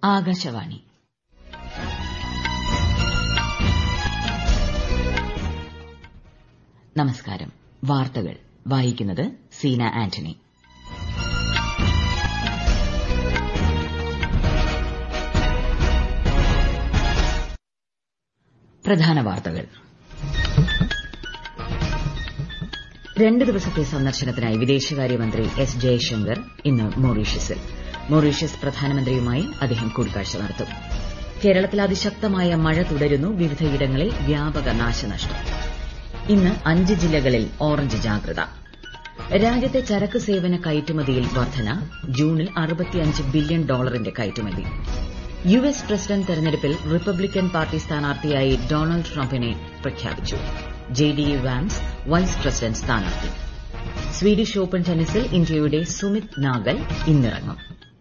ആകാശവാണി നമസ്കാരം വാർത്തകൾ വായിക്കുന്നത് സീന ആന്റണി പ്രധാന വാർത്തകൾ രണ്ട് ദിവസത്തെ സന്ദർശനത്തിനായി വിദേശകാര്യമന്ത്രി എസ് ജയശങ്കർ ഇന്ന് മൊറീഷ്യസിൽ മൊറീഷ്യസ് പ്രധാനമന്ത്രിയുമായി അദ്ദേഹം കൂടിക്കാഴ്ച നടത്തും കേരളത്തിൽ അതിശക്തമായ മഴ തുടരുന്നു വിവിധയിടങ്ങളിൽ വ്യാപക നാശനഷ്ടം ഇന്ന് അഞ്ച് ജില്ലകളിൽ ഓറഞ്ച് ജാഗ്രത രാജ്യത്തെ ചരക്ക് സേവന കയറ്റുമതിയിൽ വർധന ജൂണിൽ ബില്യൺ ഡോളറിന്റെ കയറ്റുമതി യു എസ് പ്രസിഡന്റ് തെരഞ്ഞെടുപ്പിൽ റിപ്പബ്ലിക്കൻ പാർട്ടി സ്ഥാനാർത്ഥിയായി ഡൊണാൾഡ് ട്രംപിനെ പ്രഖ്യാപിച്ചു J D Vance vice president സ്ഥാനാർത്ഥി സ്വീഡിഷ് ഓപ്പൺ ടെന്നീസിൽ ഇന്ത്യയുടെ സുമിത് നാഗൽ ഇന്നിറങ്ങും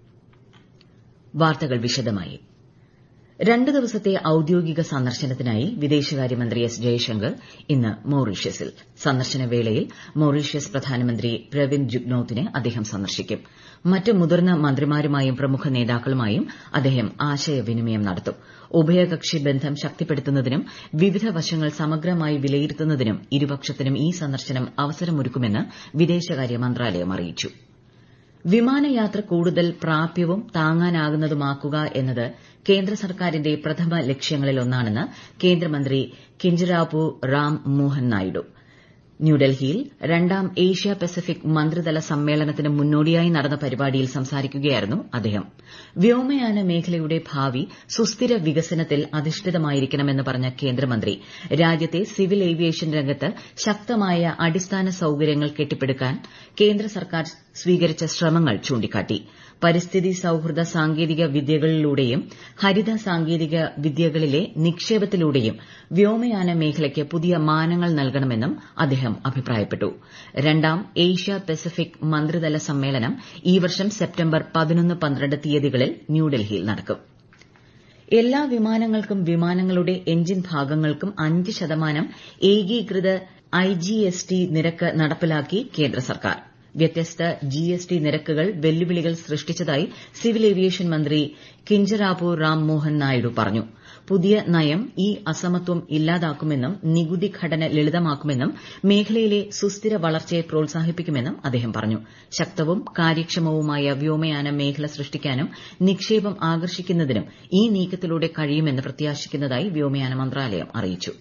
വാർത്തകൾ വിശദമായി രണ്ട് ദിവസത്തെ ഔദ്യോഗിക സന്ദർശനത്തിനായി വിദേശകാര്യമന്ത്രി എസ് ജയശങ്കർ ഇന്ന് മൊറീഷ്യസിൽ സന്ദർശന വേളയിൽ മൊറീഷ്യസ് പ്രധാനമന്ത്രി പ്രവിന്ദ് ജുഗ്നൌത്തിനെ അദ്ദേഹം സന്ദർശിക്കും മറ്റ് മുതിർന്ന മന്ത്രിമാരുമായും പ്രമുഖ നേതാക്കളുമായും അദ്ദേഹം ആശയവിനിമയം നടത്തും ഉഭയകക്ഷി ബന്ധം ശക്തിപ്പെടുത്തുന്നതിനും വിവിധ വശങ്ങൾ സമഗ്രമായി വിലയിരുത്തുന്നതിനും ഇരുപക്ഷത്തിനും ഈ സന്ദർശനം അവസരമൊരുക്കുമെന്ന് വിദേശകാര്യ മന്ത്രാലയം അറിയിച്ചു വിമാനയാത്ര കൂടുതൽ പ്രാപ്യവും താങ്ങാനാകുന്നതുമാക്കുക എന്നത് കേന്ദ്ര സർക്കാരിന്റെ പ്രഥമ ലക്ഷ്യങ്ങളിലൊന്നാണെന്ന് കേന്ദ്രമന്ത്രി കിഞ്ചരാപു റാം മോഹൻ നായിഡു ന്യൂഡൽഹിയിൽ രണ്ടാം ഏഷ്യ പസഫിക് മന്ത്രിതല സമ്മേളനത്തിന് മുന്നോടിയായി നടന്ന പരിപാടിയിൽ സംസാരിക്കുകയായിരുന്നു അദ്ദേഹം വ്യോമയാന മേഖലയുടെ ഭാവി സുസ്ഥിര വികസനത്തിൽ അധിഷ്ഠിതമായിരിക്കണമെന്ന് പറഞ്ഞ കേന്ദ്രമന്ത്രി രാജ്യത്തെ സിവിൽ ഏവിയേഷൻ രംഗത്ത് ശക്തമായ അടിസ്ഥാന സൌകര്യങ്ങൾ കെട്ടിപ്പടുക്കാൻ കേന്ദ്ര സർക്കാർ സ്വീകരിച്ച ശ്രമങ്ങൾ ചൂണ്ടിക്കാട്ടി പരിസ്ഥിതി സൌഹൃദ സാങ്കേതിക വിദ്യകളിലൂടെയും ഹരിത സാങ്കേതിക വിദ്യകളിലെ നിക്ഷേപത്തിലൂടെയും വ്യോമയാന മേഖലയ്ക്ക് പുതിയ മാനങ്ങൾ നൽകണമെന്നും അദ്ദേഹം അഭിപ്രായപ്പെട്ടു രണ്ടാം ഏഷ്യ പസഫിക് മന്ത്രിതല സമ്മേളനം ഈ വർഷം സെപ്റ്റംബർ പതിനൊന്ന് പന്ത്രണ്ട് തീയതികളിൽ ന്യൂഡൽഹിയിൽ നടക്കും എല്ലാ വിമാനങ്ങൾക്കും വിമാനങ്ങളുടെ എഞ്ചിൻ ഭാഗങ്ങൾക്കും അഞ്ച് ശതമാനം ഏകീകൃത ഐജിഎസ്ടി നിരക്ക് നടപ്പിലാക്കി കേന്ദ്ര സർക്കാർ വ്യത്യസ്ത ജിഎസ്ടി നിരക്കുകൾ വെല്ലുവിളികൾ സൃഷ്ടിച്ചതായി സിവിൽ ഏവിയേഷൻ മന്ത്രി കിഞ്ചരാപു റാം മോഹൻ നായിഡു പറഞ്ഞു പുതിയ നയം ഈ അസമത്വം ഇല്ലാതാക്കുമെന്നും നികുതി ഘടന ലളിതമാക്കുമെന്നും മേഖലയിലെ സുസ്ഥിര വളർച്ചയെ പ്രോത്സാഹിപ്പിക്കുമെന്നും അദ്ദേഹം പറഞ്ഞു ശക്തവും കാര്യക്ഷമവുമായ വ്യോമയാന മേഖല സൃഷ്ടിക്കാനും നിക്ഷേപം ആകർഷിക്കുന്നതിനും ഈ നീക്കത്തിലൂടെ കഴിയുമെന്ന് പ്രത്യാശിക്കുന്നതായി വ്യോമയാന മന്ത്രാലയം അറിയിച്ചു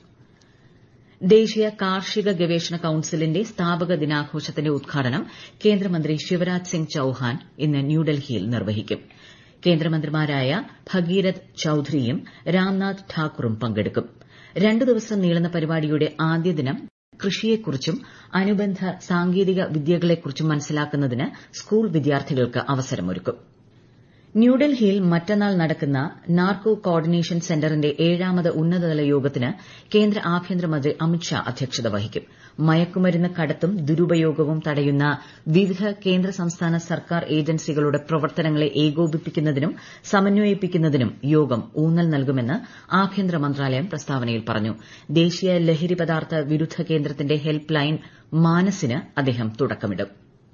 ദേശീയ കാർഷിക ഗവേഷണ കൌൺസിലിന്റെ സ്ഥാപക ദിനാഘോഷത്തിന്റെ ഉദ്ഘാടനം കേന്ദ്രമന്ത്രി ശിവരാജ് സിംഗ് ചൌഹാൻ ഇന്ന് ന്യൂഡൽഹിയിൽ നിർവഹിക്കും കേന്ദ്രമന്ത്രിമാരായ ഭഗീരഥ് ചൌധരിയും രാംനാഥ് ഠാക്കൂറും പങ്കെടുക്കും രണ്ടു ദിവസം നീളുന്ന പരിപാടിയുടെ ആദ്യ ദിനം കൃഷിയെക്കുറിച്ചും അനുബന്ധ സാങ്കേതിക വിദ്യകളെക്കുറിച്ചും മനസ്സിലാക്കുന്നതിന് സ്കൂൾ വിദ്യാർത്ഥികൾക്ക് അവസരമൊരുക്കും ന്യൂഡൽഹിയിൽ മറ്റന്നാൾ നടക്കുന്ന നാർക്കോ കോർഡിനേഷൻ സെന്ററിന്റെ ഏഴാമത് ഉന്നതതല യോഗത്തിന് കേന്ദ്ര ആഭ്യന്തരമന്ത്രി അമിത്ഷാ അധ്യക്ഷത വഹിക്കും മയക്കുമരുന്ന് കടത്തും ദുരുപയോഗവും തടയുന്ന വിവിധ കേന്ദ്ര സംസ്ഥാന സർക്കാർ ഏജൻസികളുടെ പ്രവർത്തനങ്ങളെ ഏകോപിപ്പിക്കുന്നതിനും സമന്വയിപ്പിക്കുന്നതിനും യോഗം ഊന്നൽ നൽകുമെന്ന് ആഭ്യന്തര മന്ത്രാലയം പ്രസ്താവനയിൽ പറഞ്ഞു ദേശീയ ലഹരി പദാർത്ഥ വിരുദ്ധ കേന്ദ്രത്തിന്റെ ഹെൽപ്പ് ലൈൻ മാനസിന് അദ്ദേഹം തുടക്കമിടും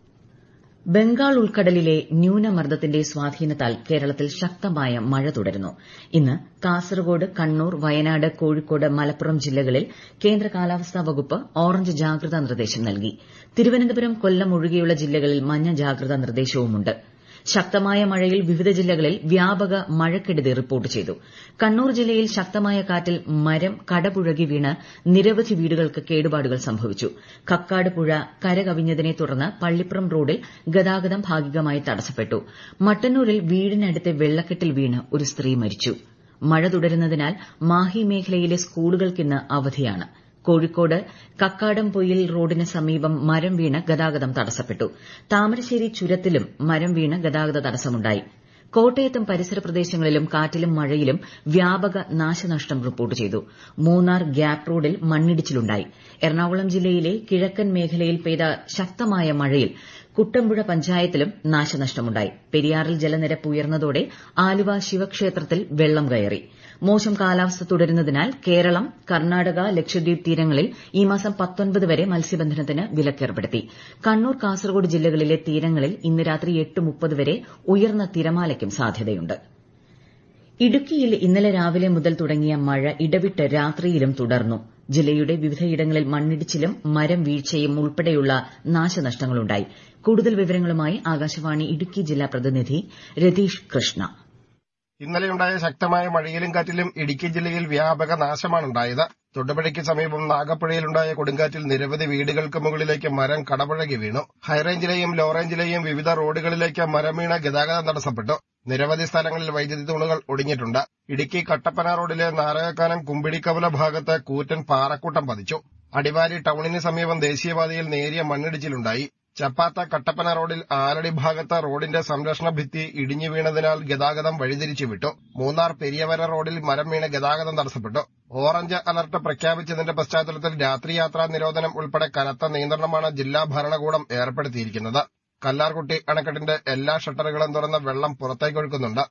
ബംഗാൾ ഉൾക്കടലിലെ ന്യൂനമർദ്ദത്തിന്റെ സ്വാധീനത്താൽ കേരളത്തിൽ ശക്തമായ മഴ തുടരുന്നു ഇന്ന് കാസർഗോഡ് കണ്ണൂർ വയനാട് കോഴിക്കോട് മലപ്പുറം ജില്ലകളിൽ കേന്ദ്ര കാലാവസ്ഥാ വകുപ്പ് ഓറഞ്ച് ജാഗ്രതാ നിർദ്ദേശം നൽകി തിരുവനന്തപുരം കൊല്ലം ഒഴികെയുള്ള ജില്ലകളിൽ മഞ്ഞ ജാഗ്രതാ നിർദ്ദേശവുമുണ്ട് ശക്തമായ മഴയിൽ വിവിധ ജില്ലകളിൽ വ്യാപക മഴക്കെടുതി റിപ്പോർട്ട് ചെയ്തു കണ്ണൂർ ജില്ലയിൽ ശക്തമായ കാറ്റിൽ മരം കടപുഴകി വീണ് നിരവധി വീടുകൾക്ക് കേടുപാടുകൾ സംഭവിച്ചു കക്കാട് പുഴ കരകവിഞ്ഞതിനെ തുടർന്ന് പള്ളിപ്പുറം റോഡിൽ ഗതാഗതം ഭാഗികമായി തടസ്സപ്പെട്ടു മട്ടന്നൂരിൽ വീടിനടുത്തെ വെള്ളക്കെട്ടിൽ വീണ് ഒരു സ്ത്രീ മരിച്ചു മഴ തുടരുന്നതിനാൽ മാഹി മേഖലയിലെ സ്കൂളുകൾക്കിന്ന് അവധിയാണ് കോഴിക്കോട് കക്കാടംപൊയിൽ റോഡിന് സമീപം മരം വീണ് ഗതാഗതം തടസ്സപ്പെട്ടു താമരശ്ശേരി ചുരത്തിലും മരം വീണ് ഗതാഗത തടസ്സമുണ്ടായി കോട്ടയത്തും പരിസര പ്രദേശങ്ങളിലും കാറ്റിലും മഴയിലും വ്യാപക നാശനഷ്ടം റിപ്പോർട്ട് ചെയ്തു മൂന്നാർ ഗ്യാപ് റോഡിൽ മണ്ണിടിച്ചിലുണ്ടായി എറണാകുളം ജില്ലയിലെ കിഴക്കൻ മേഖലയിൽ പെയ്ത ശക്തമായ മഴയിൽ കുട്ടമ്പുഴ പഞ്ചായത്തിലും നാശനഷ്ടമുണ്ടായി പെരിയാറിൽ ജലനിരപ്പ് ഉയർന്നതോടെ ആലുവ ശിവക്ഷേത്രത്തിൽ വെള്ളം കയറി മോശം കാലാവസ്ഥ തുടരുന്നതിനാൽ കേരളം കർണാടക ലക്ഷദ്വീപ് തീരങ്ങളിൽ ഈ മാസം വരെ മത്സ്യബന്ധനത്തിന് വിലക്കേർപ്പെടുത്തി കണ്ണൂർ കാസർഗോഡ് ജില്ലകളിലെ തീരങ്ങളിൽ ഇന്ന് രാത്രി എട്ട് മുപ്പത് വരെ ഉയർന്ന തിരമാലയ്ക്കും സാധ്യതയുണ്ട് ഇടുക്കിയിൽ ഇന്നലെ രാവിലെ മുതൽ തുടങ്ങിയ മഴ ഇടവിട്ട് രാത്രിയിലും തുടർന്നു ജില്ലയുടെ വിവിധയിടങ്ങളിൽ മണ്ണിടിച്ചിലും മരം വീഴ്ചയും ഉൾപ്പെടെയുള്ള നാശനഷ്ടങ്ങളുണ്ടായി കൂടുതൽ വിവരങ്ങളുമായി ആകാശവാണി ഇടുക്കി ജില്ലാ പ്രതിനിധി രതീഷ് കൃഷ്ണ ഇന്നലെയുണ്ടായ ശക്തമായ മഴയിലും കാറ്റിലും ഇടുക്കി ജില്ലയിൽ വ്യാപക നാശമാണുണ്ടായത് തൊടുപുഴയ്ക്ക് സമീപം നാഗപ്പുഴയിലുണ്ടായ കൊടുങ്കാറ്റിൽ നിരവധി വീടുകൾക്ക് മുകളിലേക്ക് മരം കടപുഴകി വീണു ഹൈറേഞ്ചിലെയും ലോ റേഞ്ചിലെയും വിവിധ റോഡുകളിലേക്ക് മരം വീണ് ഗതാഗതം തടസ്സപ്പെട്ടു നിരവധി സ്ഥലങ്ങളിൽ വൈദ്യുതി തൂണുകൾ ഒടിഞ്ഞിട്ടുണ്ട് ഇടുക്കി കട്ടപ്പന റോഡിലെ നാരകക്കാനം കുമ്പിടിക്കവല ഭാഗത്ത് കൂറ്റൻ പാറക്കൂട്ടം പതിച്ചു അടിവാരി ടൌണിന് സമീപം ദേശീയപാതയിൽ നേരിയ മണ്ണിടിച്ചിലുണ്ടായി ചപ്പാത്ത കട്ടപ്പന റോഡിൽ ആലടി ഭാഗത്ത് റോഡിന്റെ സംരക്ഷണ ഭിത്തി ഇടിഞ്ഞു വീണതിനാൽ ഗതാഗതം വഴിതിരിച്ചു വിട്ടു മൂന്നാർ പെരിയവര റോഡിൽ മരം വീണ് ഗതാഗതം തടസ്സപ്പെട്ടു ഓറഞ്ച് അലർട്ട് പ്രഖ്യാപിച്ചതിന്റെ പശ്ചാത്തലത്തിൽ രാത്രിയാത്രാ നിരോധനം ഉൾപ്പെടെ കനത്ത നിയന്ത്രണമാണ് ജില്ലാ ഭരണകൂടം ഏർപ്പെടുത്തിയിരിക്കുന്നത് കല്ലാർകുട്ടി അണക്കെട്ടിന്റെ എല്ലാ ഷട്ടറുകളും തുറന്ന് വെള്ളം പുറത്തേക്കൊഴുക്കുന്നുണ്ട്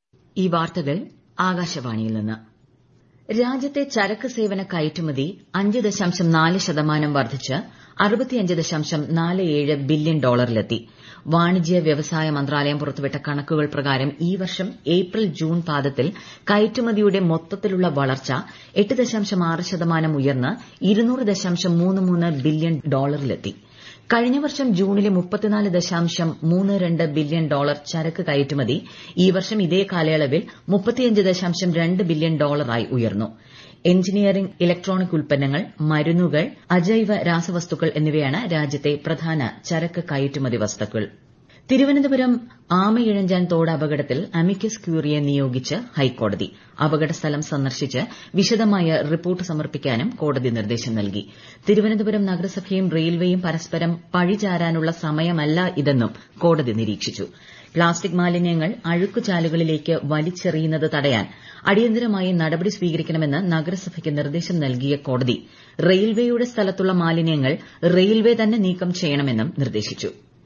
ഈ വാർത്തകൾ ആകാശവാണിയിൽ നിന്ന് രാജ്യത്തെ ചരക്ക് സേവന കയറ്റുമതി അഞ്ച് ദശാംശം നാല് ശതമാനം വർദ്ധിച്ച് അറുപത്തിയഞ്ച് ദശാംശം നാല് ഏഴ് ബില്യൺ ഡോളറിലെത്തി വാണിജ്യ വ്യവസായ മന്ത്രാലയം പുറത്തുവിട്ട കണക്കുകൾ പ്രകാരം ഈ വർഷം ഏപ്രിൽ ജൂൺ പാദത്തിൽ കയറ്റുമതിയുടെ മൊത്തത്തിലുള്ള വളർച്ച എട്ട് ദശാംശം ആറ് ശതമാനം ഉയർന്ന് ഇരുന്നൂറ് ദശാംശം മൂന്ന് മൂന്ന് ബില്യൺ ഡോളറിലെത്തി കഴിഞ്ഞ വർഷം ജൂണിലെ മുപ്പത്തിനാല് ദശാംശം മൂന്ന് രണ്ട് ബില്യൺ ഡോളർ ചരക്ക് കയറ്റുമതി ഈ വർഷം ഇതേ കാലയളവിൽ മുപ്പത്തിയഞ്ച് ദശാംശം രണ്ട് ബില്യൺ ഡോളറായി ഉയർന്നു എഞ്ചിനീയറിംഗ് ഇലക്ട്രോണിക് ഉൽപ്പന്നങ്ങൾ മരുന്നുകൾ അജൈവ രാസവസ്തുക്കൾ എന്നിവയാണ് രാജ്യത്തെ പ്രധാന ചരക്ക് കയറ്റുമതി വസ്തുക്കൾ തിരുവനന്തപുരം ആമയിഴഞ്ചാൻ തോട് അപകടത്തിൽ അമിക്കസ് ക്യൂറിയെ നിയോഗിച്ച് ഹൈക്കോടതി അപകടസ്ഥലം സന്ദർശിച്ച് വിശദമായ റിപ്പോർട്ട് സമർപ്പിക്കാനും കോടതി നിർദ്ദേശം നൽകി തിരുവനന്തപുരം നഗരസഭയും റെയിൽവേയും പരസ്പരം പഴിചാരാനുള്ള സമയമല്ല ഇതെന്നും കോടതി നിരീക്ഷിച്ചു പ്ലാസ്റ്റിക് മാലിന്യങ്ങൾ അഴുക്കുചാലുകളിലേക്ക് വലിച്ചെറിയുന്നത് തടയാൻ അടിയന്തരമായി നടപടി സ്വീകരിക്കണമെന്ന് നഗരസഭയ്ക്ക് നിർദ്ദേശം നൽകിയ കോടതി റെയിൽവേയുടെ സ്ഥലത്തുള്ള മാലിന്യങ്ങൾ റെയിൽവേ തന്നെ നീക്കം ചെയ്യണമെന്നും നിർദ്ദേശിച്ചു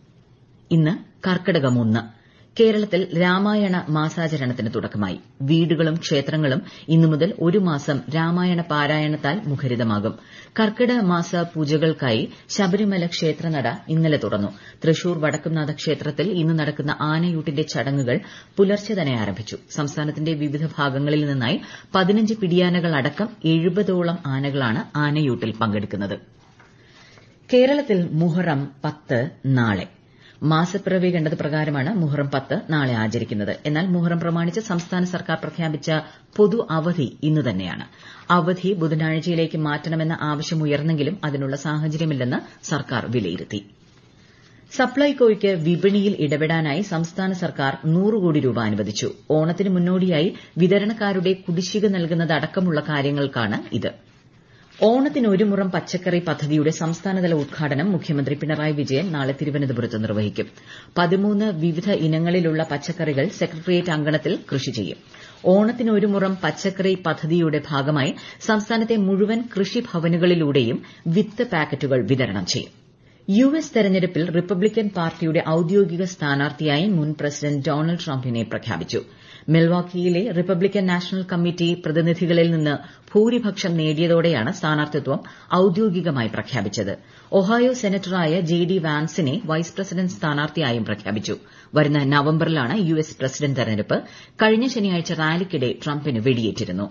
ഇന്ന് കർക്കിടകം ഒന്ന് കേരളത്തിൽ രാമായണ മാസാചരണത്തിന് തുടക്കമായി വീടുകളും ക്ഷേത്രങ്ങളും ഇന്നു മുതൽ ഒരു മാസം രാമായണ പാരായണത്താൽ മുഖരിതമാകും കർക്കിടക മാസ പൂജകൾക്കായി ശബരിമല ക്ഷേത്രനട ഇന്നലെ തുറന്നു തൃശൂർ വടക്കുംനാഥ ക്ഷേത്രത്തിൽ ഇന്ന് നടക്കുന്ന ആനയൂട്ടിന്റെ ചടങ്ങുകൾ പുലർച്ചെ തന്നെ ആരംഭിച്ചു സംസ്ഥാനത്തിന്റെ വിവിധ ഭാഗങ്ങളിൽ നിന്നായി പതിനഞ്ച് പിടിയാനകൾ അടക്കം എഴുപതോളം ആനകളാണ് ആനയൂട്ടിൽ പങ്കെടുക്കുന്നത് കേരളത്തിൽ മുഹറം പത്ത് നാളെ മാസപ്പിറവി കണ്ടത് പ്രകാരമാണ് മുഹറം പത്ത് നാളെ ആചരിക്കുന്നത് എന്നാൽ മുഹറം പ്രമാണിച്ച് സംസ്ഥാന സർക്കാർ പ്രഖ്യാപിച്ച പൊതു അവധി ഇന്നു തന്നെയാണ് അവധി ബുധനാഴ്ചയിലേക്ക് മാറ്റണമെന്ന ആവശ്യമുയർന്നെങ്കിലും അതിനുള്ള സാഹചര്യമില്ലെന്ന് സർക്കാർ വിലയിരുത്തി സപ്ലൈകോയ്ക്ക് വിപണിയിൽ ഇടപെടാനായി സംസ്ഥാന സർക്കാർ നൂറ് കോടി രൂപ അനുവദിച്ചു ഓണത്തിന് മുന്നോടിയായി വിതരണക്കാരുടെ കുടിശ്ശിക നൽകുന്നതടക്കമുള്ള കാര്യങ്ങൾക്കാണ് ഇത് ഓണത്തിന് ഒരു മുറം പച്ചക്കറി പദ്ധതിയുടെ സംസ്ഥാനതല ഉദ്ഘാടനം മുഖ്യമന്ത്രി പിണറായി വിജയൻ നാളെ തിരുവനന്തപുരത്ത് നിർവഹിക്കും പതിമൂന്ന് വിവിധ ഇനങ്ങളിലുള്ള പച്ചക്കറികൾ സെക്രട്ടേറിയറ്റ് അങ്കണത്തിൽ കൃഷി ചെയ്യും ഓണത്തിന് ഒരു മുറം പച്ചക്കറി പദ്ധതിയുടെ ഭാഗമായി സംസ്ഥാനത്തെ മുഴുവൻ കൃഷിഭവനുകളിലൂടെയും വിത്ത് പാക്കറ്റുകൾ വിതരണം ചെയ്യും യു എസ് തെരഞ്ഞെടുപ്പിൽ റിപ്പബ്ലിക്കൻ പാർട്ടിയുടെ ഔദ്യോഗിക സ്ഥാനാർത്ഥിയായി മുൻ പ്രസിഡന്റ് ഡൊണാൾഡ് ട്രംപിനെ പ്രഖ്യാപിച്ചു മിൽവാക്കിയിലെ റിപ്പബ്ലിക്കൻ നാഷണൽ കമ്മിറ്റി പ്രതിനിധികളിൽ നിന്ന് ഭൂരിപക്ഷം നേടിയതോടെയാണ് സ്ഥാനാർത്ഥിത്വം ഔദ്യോഗികമായി പ്രഖ്യാപിച്ചത് ഒഹായോ സെനറ്ററായ ജെ ഡി വാൻസിനെ വൈസ് പ്രസിഡന്റ് സ്ഥാനാർത്ഥിയായും പ്രഖ്യാപിച്ചു വരുന്ന നവംബറിലാണ് യു എസ് പ്രസിഡന്റ് തെരഞ്ഞെടുപ്പ് കഴിഞ്ഞ ശനിയാഴ്ച റാലിക്കിടെ ട്രംപിന് വെടിയേറ്റിരുന്നു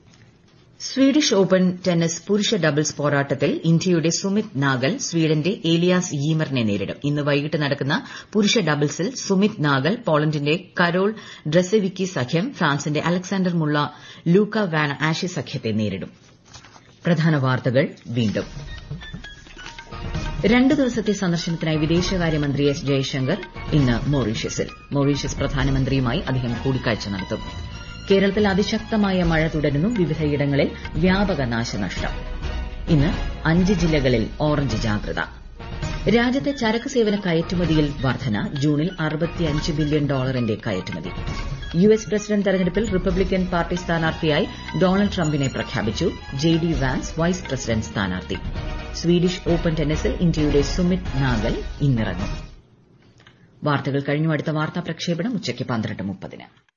സ്വീഡിഷ് ഓപ്പൺ ടെന്നീസ് പുരുഷ ഡബിൾസ് പോരാട്ടത്തിൽ ഇന്ത്യയുടെ സുമിത് നാഗൽ സ്വീഡന്റെ ഏലിയാസ് യീമറിനെ നേരിടും ഇന്ന് വൈകിട്ട് നടക്കുന്ന പുരുഷ ഡബിൾസിൽ സുമിത് നാഗൽ പോളണ്ടിന്റെ കരോൾ ഡ്രസെവിക്കി സഖ്യം ഫ്രാൻസിന്റെ അലക്സാണ്ടർ മുള്ള ലൂക്ക വാൻ ആഷി സഖ്യത്തെ നേരിടും പ്രധാന വാർത്തകൾ വീണ്ടും രണ്ട് ദിവസത്തെ സന്ദർശനത്തിനായി വിദേശകാര്യമന്ത്രി എസ് ജയശങ്കർ ഇന്ന് മൊറീഷ്യസിൽ മൊറീഷ്യസ് പ്രധാനമന്ത്രിയുമായി അദ്ദേഹം കൂടിക്കാഴ്ച നടത്തും കേരളത്തിൽ അതിശക്തമായ മഴ തുടരുന്നു വിവിധയിടങ്ങളിൽ വ്യാപക നാശനഷ്ടം ഇന്ന് അഞ്ച് ജില്ലകളിൽ ഓറഞ്ച് ജാഗ്രത രാജ്യത്തെ ചരക്ക് സേവന കയറ്റുമതിയിൽ വർധന ജൂണിൽ അറുപത്തിയഞ്ച് ബില്യൺ ഡോളറിന്റെ കയറ്റുമതി യു എസ് പ്രസിഡന്റ് തെരഞ്ഞെടുപ്പിൽ റിപ്പബ്ലിക്കൻ പാർട്ടി സ്ഥാനാർത്ഥിയായി ഡൊണാൾഡ് ട്രംപിനെ പ്രഖ്യാപിച്ചു J D Vance vice president സ്ഥാനാർത്ഥി സ്വീഡിഷ് ഓപ്പൺ ടെന്നീസിൽ ഇന്ത്യയുടെ സുമിത് നാഗൽ ഇന്നിറങ്ങും വാർത്തകൾ കഴിഞ്ഞു അടുത്ത വാർത്താ പ്രക്ഷേപണം ഉച്ചയ്ക്ക് പന്ത്രണ്ട് മുപ്പതിന്